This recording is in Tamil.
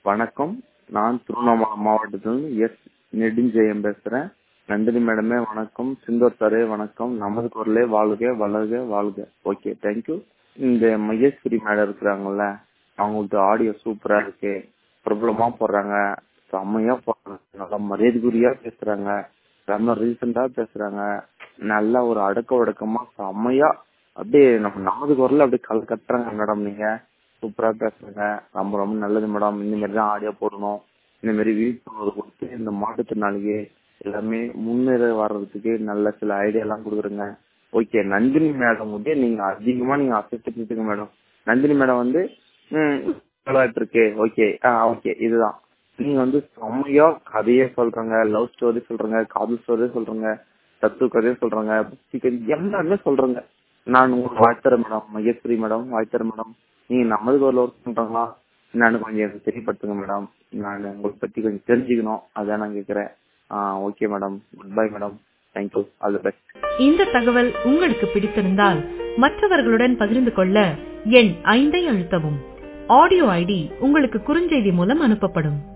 வணக்கம் நான் திருவண்ணாமலை மாவட்டத்திலிருந்து எஸ் நெடுஞ்செழியன் பேசுறேன் நந்தினி மேடமே வணக்கம் சிந்தூர் சாரே வணக்கம் நமது குரலே வாழ்க வளர்க வாழ்க ஓகே தேங்க்யூ இந்த மகேஸ்வரி மேடம் இருக்கிறாங்கல்ல அவங்களுக்கு ஆடியோ சூப்பரா இருக்கு பிரபலமா போடுறாங்க செம்மையா போடுறாங்க நல்லா மரியாதைக்குரியா பேசுறாங்க செம்ம ரீசெண்டா பேசுறாங்க நல்ல ஒரு அடக்க ஒடுக்கமா செம்மையா அப்படியே நம்ம நமது குரல்ல அப்படியே கல் கட்டுறாங்க மேடம் நீங்க சூப்பரா பேசுறீங்க ரொம்ப ரொம்ப நல்லது மேடம் இந்த மாதிரி தான் ஆடியோ போடணும் இந்த மாதிரி விழிப்புணர்வு கொடுத்து இந்த மாற்றுத்திறனாளிக்கு எல்லாமே முன்னேற வர்றதுக்கு நல்ல சில ஐடியா எல்லாம் கொடுக்குறீங்க ஓகே நந்தினி மேடம் வந்து நீங்க அதிகமா நீங்க அசைச்சுட்டு மேடம் நந்தினி மேடம் வந்து ம் இருக்கு ஓகே ஆ ஓகே இதுதான் நீங்க வந்து செம்மையா கதையே சொல்றாங்க லவ் ஸ்டோரி சொல்றாங்க காதல் ஸ்டோரி சொல்றாங்க தத்துவ கதையை சொல்றாங்க புத்தி கதை எல்லாமே சொல்றாங்க நான் உங்களுக்கு வாழ்த்துறேன் மேடம் மகேஸ்வரி மேடம் வாழ்த்துறேன் மேடம் நீங்க நமது ஒரு ஒர்க் பண்றாங்களா என்னன்னு கொஞ்சம் எனக்கு தெரியப்படுத்துங்க மேடம் நான் உங்களை பத்தி கொஞ்சம் தெரிஞ்சுக்கணும் அதான் நான் கேட்கிறேன் okay madam good bye madam thank you all the best இந்த தகவல் உங்களுக்கு பிடித்திருந்தால் மற்றவர்களுடன் பகிர்ந்து கொள்ள எண் ஐந்தை அழுத்தவும் ஆடியோ ஐடி உங்களுக்கு குறுஞ்செய்தி மூலம் அனுப்பப்படும்